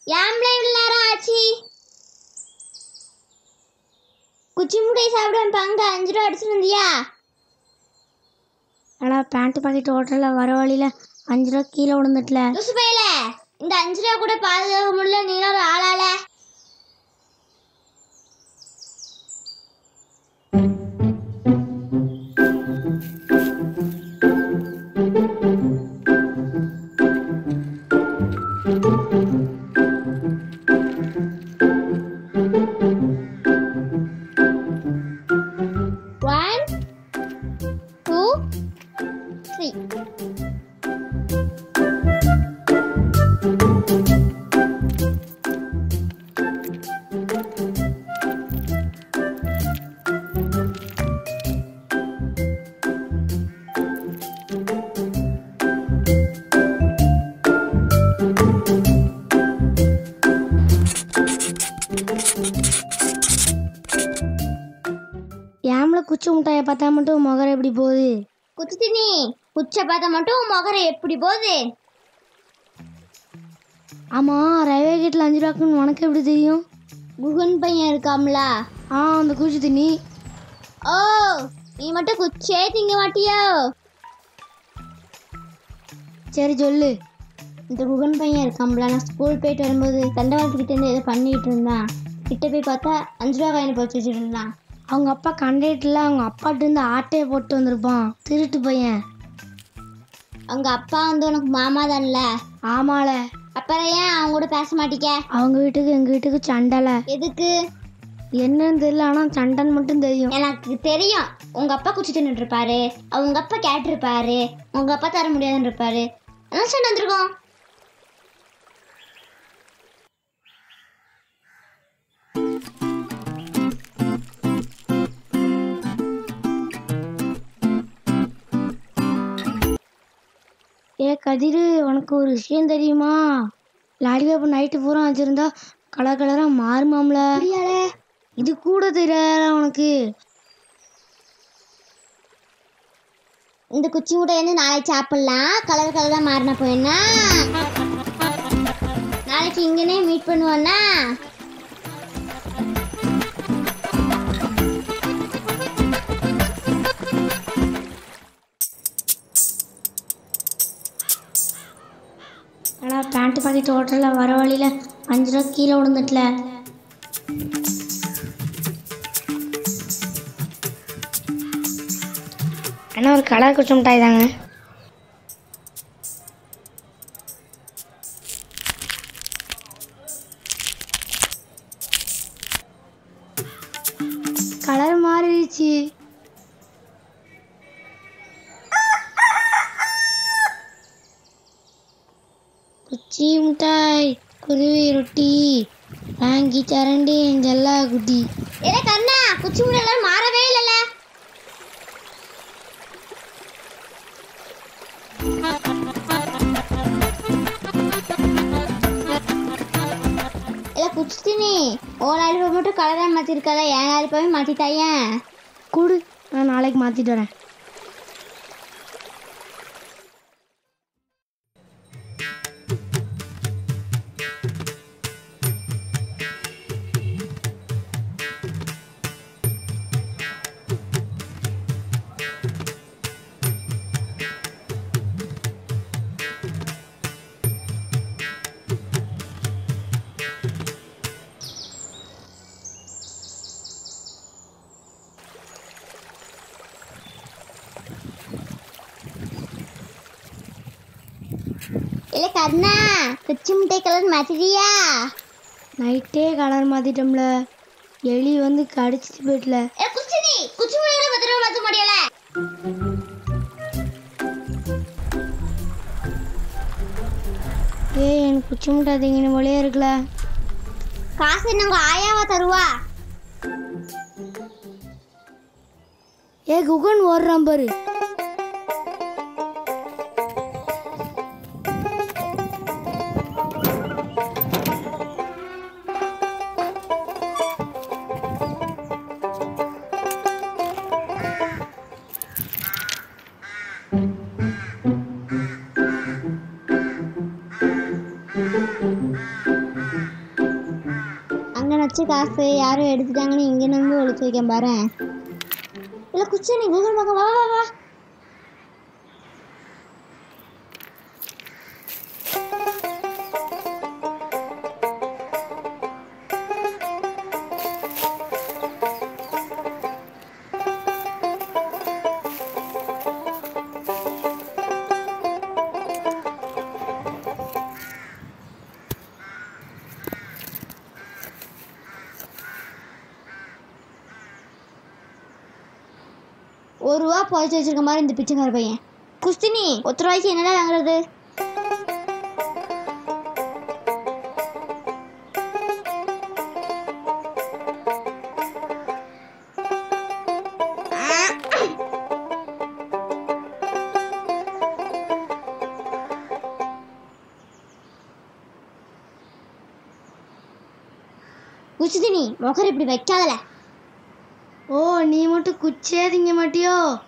ஏம்ல இவ்வளவு நேரம் ஆச்சு குச்சி முட்டை சாப்பிடுவேன் பங்கு அஞ்சு ரூபா அடிச்சுட்டு வந்தியா ஆனால் பேண்ட் பாக்கெட் ஹோட்டலில் வர வழியில் அஞ்சு ரூபா கீழே விழுந்துட்டல லூசு பையல இந்த அஞ்சு ரூபா கூட பாதுகாக்க முடியல நீ ஒரு ஆளால One, two, three. ஏம்ல குச்சி முட்டாயை பார்த்தா மட்டும் முகர எப்படி போகுது குச்சி தினி குச்சை பார்த்தா மட்டும் உன் முகரம் எப்படி போகுது ஆமாம் ரயில்வே கேட்டில் அஞ்சு ரூபாக்குன்னு உனக்கு எப்படி தெரியும் குகன் பையன் இருக்காம்ல ஆ அந்த குச்சி தண்ணி ஓ நீ மட்டும் குச்சே திங்க மாட்டியோ சரி சொல்லு இந்த குகன் பையன் இருக்காம்ல நான் ஸ்கூல் போயிட்டு வரும்போது தண்டவாளத்துக்கிட்ட இருந்து ஏதோ பண்ணிக்கிட்டு இருந்தான் கிட்ட போய் பார்த்தா அஞ்சு ரூபா காயின் போச்சு வச்சுட்டு இருந்தான் அவங்க அப்பா கண்டக்டரில் அவங்க அப்பாட்ட இருந்து ஆட்டையை போட்டு வந்திருப்பான் திருட்டு பையன் அவங்க அப்பா வந்து உனக்கு மாமா தான்ல ஆமால அப்புறம் ஏன் அவங்க கூட பேச மாட்டீங்க அவங்க வீட்டுக்கு எங்கள் வீட்டுக்கு சண்டலை எதுக்கு என்னன்னு தெரியல ஆனால் சண்டைன்னு மட்டும் தெரியும் எனக்கு தெரியும் உங்க அப்பா குச்சி தின்னுட்டு இருப்பாரு அவங்க அப்பா கேட்டிருப்பாரு உங்க அப்பா தர முடியாதுன்னு இருப்பாரு அதான் சண்டை வந்திருக்கோம் ஏ கதிரு உனக்கு ஒரு விஷயம் தெரியுமா லாலிபாப் நைட்டு பூரா வச்சிருந்தா கலர் கலராக மாறுமாம்ல இது கூட தெரியாத உனக்கு இந்த குச்சி முட்டை வந்து நாளைக்கு சாப்பிடலாம் கலர் கலராக மாறின போயின்னா நாளைக்கு இங்கனே மீட் பண்ணுவோன்னா ஆனால் பேண்ட் பாக்கெட் ஹோட்டலில் வர வழியில் அஞ்சு ரூபா கீழே விழுந்துட்டல அண்ணா ஒரு கலர் குச்சி மிட்டாய் தாங்க கலர் மாறிடுச்சு குச்சி மிட்டாய் குருவி ரொட்டி வாங்கி சரண்டி என் ஜல்லா குட்டி ஏலே கண்ணா குச்சி முட்டை எல்லாம் மாறவே இல்லைல்ல இல்ல குச்சி தினி ஓ லாலிபாப் மட்டும் கலராக மாற்றிருக்காத என் லாலிபாப்பே மாற்றிட்டாயேன் கூடு நான் நாளைக்கு மாற்றிட்டு வரேன் இல்ல கண்ணா குச்சி முட்டை கலர் மாற்றிட்டியா நைட்டே கலர் மாற்றிட்டோம்ல எலி வந்து கடிச்சிட்டு போயிட்டல ஏ குச்சி நீ குச்சி முட்டை பத்திரமா மாற்ற முடியல ஏய் எனக்கு குச்சி மிட்டாய் திங்கின போலயே இருக்குல்ல காசு என்ன உங்க ஆயாவா தருவா ஏ குகன் ஓடுறான் பாரு வச்ச காசு யாரும் எடுத்துட்டாங்கன்னு இங்கே வந்து ஒழிச்சு வைக்க பாரு இல்லை குச்சி நீ கூகுள் பக்கம் வா வா வா ஒரு ரூபா புதைச்சி வச்சிருக்க மாதிரி இந்த பிச்சைக்கார பையன் குஸ்தினி ஒத்த ரூபாய்க்கு என்னடா வாங்குறது குஸ்தினி முகர் இப்படி வைக்காதல ஓ நீ மட்டும் குச்சியே திங்க மாட்டியோ